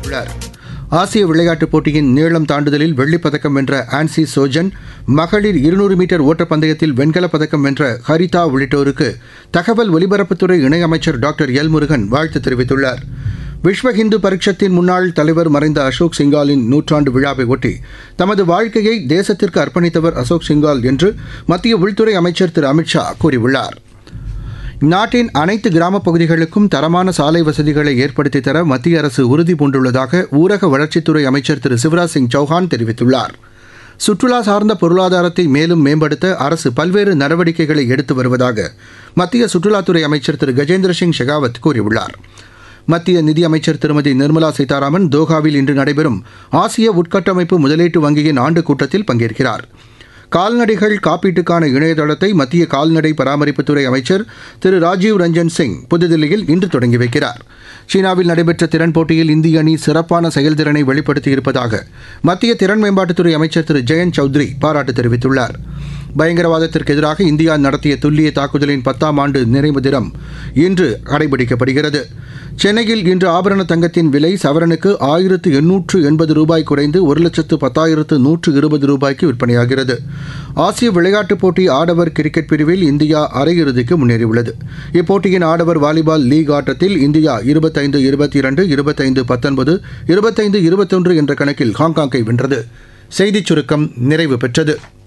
தெரிவித்துள்ளார் ஆசிய விளையாட்டுப் போட்டியின் நீளம் தாண்டுதலில் வெள்ளிப் பதக்கம் வென்ற ஆன்சி சோஜன் மகளிர் இருநூறு மீட்டர் ஓட்டப்பந்தயத்தில் வெண்கலப் பதக்கம் வென்ற ஹரிதா உள்ளிட்டோருக்கு தகவல் ஒலிபரப்புத்துறை இணையமைச்சர் டாக்டர் எல் முருகன் வாழ்த்து தெரிவித்துள்ளார் விஸ்வ ஹிந்து பரிஷத்தின் முன்னாள் தலைவர் மறைந்த அசோக் சிங்காலின் நூற்றாண்டு விழாவை ஒட்டி தமது வாழ்க்கையை தேசத்திற்கு அர்ப்பணித்தவர் அசோக் சிங்கால் என்று மத்திய உள்துறை அமைச்சர் திரு அமித்ஷா கூறியுள்ளார் நாட்டின் அனைத்து கிராமப் பகுதிகளுக்கும் தரமான சாலை வசதிகளை ஏற்படுத்தி தர மத்திய அரசு உறுதி பூண்டுள்ளதாக ஊரக வளர்ச்சித்துறை அமைச்சர் திரு சிவராஜ் சிங் சௌஹான் தெரிவித்துள்ளார் சுற்றுலா சார்ந்த பொருளாதாரத்தை மேலும் மேம்படுத்த அரசு பல்வேறு நடவடிக்கைகளை எடுத்து வருவதாக மத்திய சுற்றுலாத்துறை அமைச்சர் திரு கஜேந்திர சிங் ஷெகாவத் கூறியுள்ளார் மத்திய நிதியமைச்சர் திருமதி நிர்மலா சீதாராமன் தோஹாவில் இன்று நடைபெறும் ஆசிய உட்கட்டமைப்பு முதலீட்டு வங்கியின் ஆண்டு கூட்டத்தில் பங்கேற்கிறார் கால்நடைகள் காப்பீட்டுக்கான இணையதளத்தை மத்திய கால்நடை பராமரிப்புத்துறை அமைச்சர் திரு ராஜீவ் ரஞ்சன் சிங் புதுதில்லியில் இன்று தொடங்கி வைக்கிறார் சீனாவில் நடைபெற்ற திறன் போட்டியில் இந்திய அணி சிறப்பான செயல்திறனை வெளிப்படுத்தியிருப்பதாக மத்திய திறன் மேம்பாட்டுத்துறை அமைச்சர் திரு ஜெயந்த் சௌத்ரி பாராட்டு தெரிவித்துள்ளார் பயங்கரவாதத்திற்கு எதிராக இந்தியா நடத்திய துல்லிய தாக்குதலின் பத்தாம் ஆண்டு நிறைவு தினம் இன்று கடைபிடிக்கப்படுகிறது சென்னையில் இன்று ஆபரண தங்கத்தின் விலை சவரனுக்கு ஆயிரத்து எண்ணூற்று எண்பது ரூபாய் குறைந்து ஒரு லட்சத்து பத்தாயிரத்து நூற்று இருபது ரூபாய்க்கு விற்பனையாகிறது ஆசிய விளையாட்டுப் போட்டி ஆடவர் கிரிக்கெட் பிரிவில் இந்தியா அரையிறுதிக்கு முன்னேறியுள்ளது இப்போட்டியின் ஆடவர் வாலிபால் லீக் ஆட்டத்தில் இந்தியா இருபத்தைந்து இருபத்தி இரண்டு இருபத்தைந்து பத்தொன்பது இருபத்தைந்து இருபத்தொன்று என்ற கணக்கில் ஹாங்காங்கை வென்றது செய்திச் சுருக்கம் நிறைவு பெற்றது